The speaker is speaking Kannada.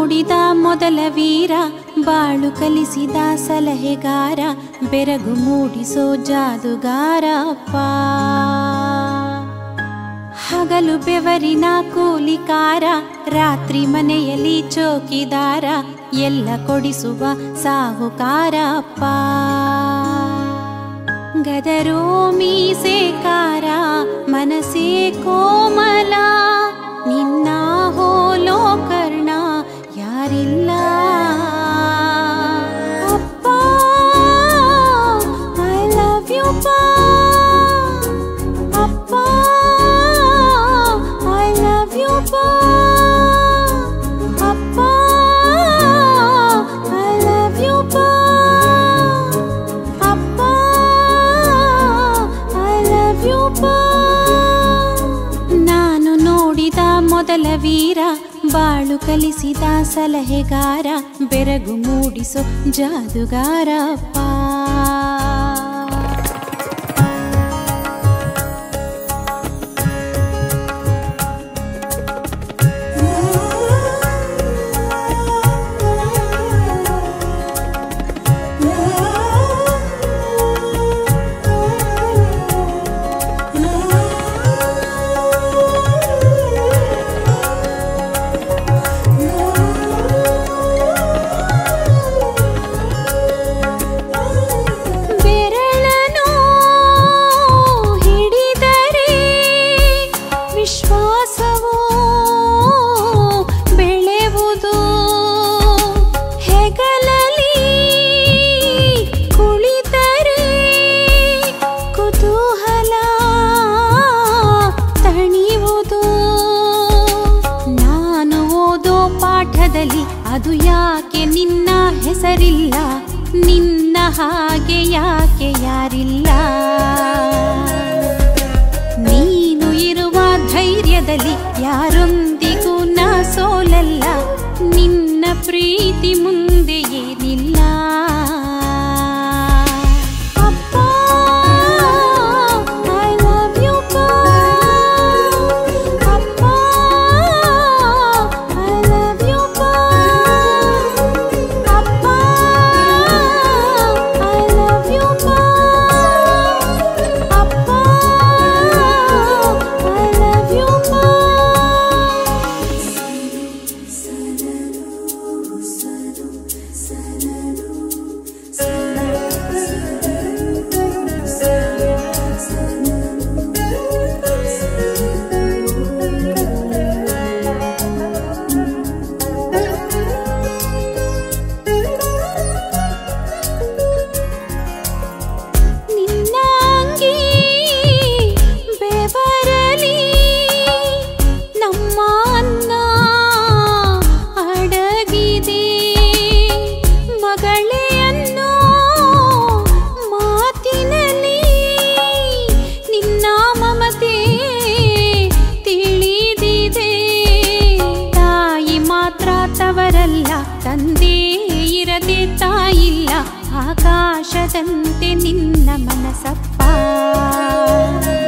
ನೋಡಿದ ಮೊದಲ ವೀರ ಬಾಳು ಕಲಿಸಿದ ಸಲಹೆಗಾರ ಬೆರಗು ಮೂಡಿಸೋ ಜಾದುಗಾರ ಅಪ್ಪ ಹಗಲು ಬೆವರಿನ ಕೂಲಿಕಾರ ರಾತ್ರಿ ಮನೆಯಲ್ಲಿ ಚೌಕಿದಾರ ಎಲ್ಲ ಕೊಡಿಸುವ ಸಾಹುಕಾರ ಅಪ್ಪ ಗದರೋ ಮೀಸೆಕಾರ ಮನಸೇ ಕೋಮಲ ನಿನ್ನ ಹೋಲೋ ಕರ್ಣ ಯಾರಿಲ್ಲ ಅಪ್ಪ ಐ ಲವ್ ಯು ಅಪ್ಪ ಐ ಲವ್ ಯು ಅಪ್ಪ ಐ ಲವ್ ಯು ಅಪ್ಪ ಐ ಲವ್ ಯು ನಾನು ನೋಡಿದ ಮೊದಲ ವೀರ ಬಾಳು ಕಲಿಸಿದ ಸಲಹೆಗಾರ ಬೆರಗು ಮೂಡಿಸೋ ಜಾದುಗಾರ ಅಪ್ಪ ಬೆರಳನು ಹಿಡಿದರೆ ವಿಶ್ವಾಸವು ಬೆಳೆವುದು ಹೆಗಲಲಿ ಕುಳಿತರೆ ಕುತೂಹಲ ತಣಿಯುವುದು ನಾನು ಓದೋ ಪಾಠದಲ್ಲಿ ಅದು ಯಾಕೆ ನಿನ್ನ ಹೆಸರಿಲ್ಲ ನಿನ್ನ ಹಾಗೆ ಯಾಕೆ ಯಾರಿಲ್ಲ ನೀನು ಇರುವ ಧೈರ್ಯದಲ್ಲಿ ಯಾರೊಂದಿಗೂ ನಾ ಸೋಲಲ್ಲ ನಿನ್ನ ಪ್ರೀತಿ ಮುಂದೆ ಏನಿಲ್ಲ ಅಪ್ಪ ಐ ಲವ್ ಯು ಅಪ್ಪ ಐ ಲವ್ ಯು ಅಪ್ಪ ಐ ಲವ್ ಯು ಅಪ್ಪ ಐ ಲವ್ ಯು ನಿನ್ನ ಅಂಗಿ ಬೆವರಲಿ ನಮ್ಮ ಅನ್ನ ಅಡಗಿದೆ ಮಗಳೇ ಅನ್ನೋ ಮಾತಿನಲ್ಲಿ ನಿನ್ನ ಮಮತೆ ತಿಳಿದಿದೆ ತಾಯಿ ಮಾತ್ರ ತವರಲ್ಲ ತಂದೆ ಇರದೆ ತಾಯಿಲ್ಲ ಆಕಾಶದಂತೆ ನಿನ್ನ ಮನಸಪ್ಪ